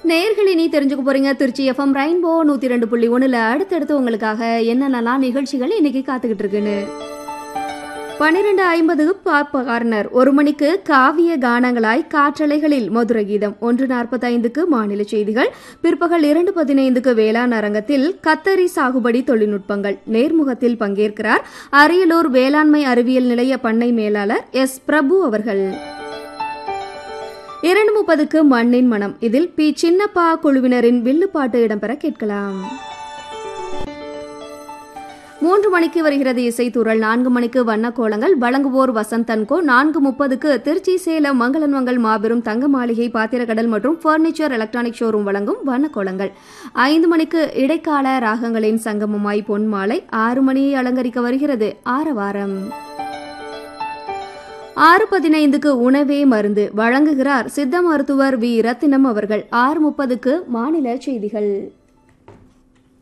நேயர்கள் இனி தெரிஞ்சுக்க போறீங்க திருச்சி எஃப்எம் ரெயின்போ நூத்தி ரெண்டு புள்ளி ஒண்ணுல அடுத்தடுத்து உங்களுக்காக என்னென்னலாம் நிகழ்ச்சிகள் இன்னைக்கு காத்துக்கிட்டு இருக்குன்னு பனிரெண்டு ஐம்பது பாப்ப கார்னர் ஒரு மணிக்கு காவிய கானங்களாய் காற்றலைகளில் மதுர கீதம் ஒன்று நாற்பத்தைந்துக்கு மாநில செய்திகள் பிற்பகல் இரண்டு பதினைந்துக்கு வேளாண் அரங்கத்தில் கத்தரி சாகுபடி தொழில்நுட்பங்கள் நேர்முகத்தில் பங்கேற்கிறார் அரியலூர் வேளாண்மை அறிவியல் நிலைய பண்ணை மேலாளர் எஸ் பிரபு அவர்கள் இரண்டு முப்பதுக்கு மண்ணின் மனம் இதில் பி சின்னப்பா குழுவினரின் வில்லுப்பாட்டு இடம்பெற கேட்கலாம் மூன்று மணிக்கு வருகிறது இசைத்தூரல் நான்கு மணிக்கு வண்ணக்கோலங்கள் வழங்குவோர் வசந்தன்கோ நான்கு முப்பதுக்கு திருச்சி சேலம் மங்களன் மங்கள் மாபெரும் தங்க மாளிகை பாத்திரக்கடல் மற்றும் ஃபர்னிச்சர் எலக்ட்ரானிக் ஷோரூம் வழங்கும் வண்ணக்கோலங்கள் ஐந்து மணிக்கு இடைக்கால ராகங்களின் சங்கமமாய் பொன்மாலை ஆறு மணியை அலங்கரிக்க வருகிறது ஆரவாரம் ஆறு பதினைந்துக்கு உணவே மருந்து வழங்குகிறார் சித்த மருத்துவர் வி ரத்தினம் அவர்கள் ஆறு முப்பதுக்கு மாநில செய்திகள்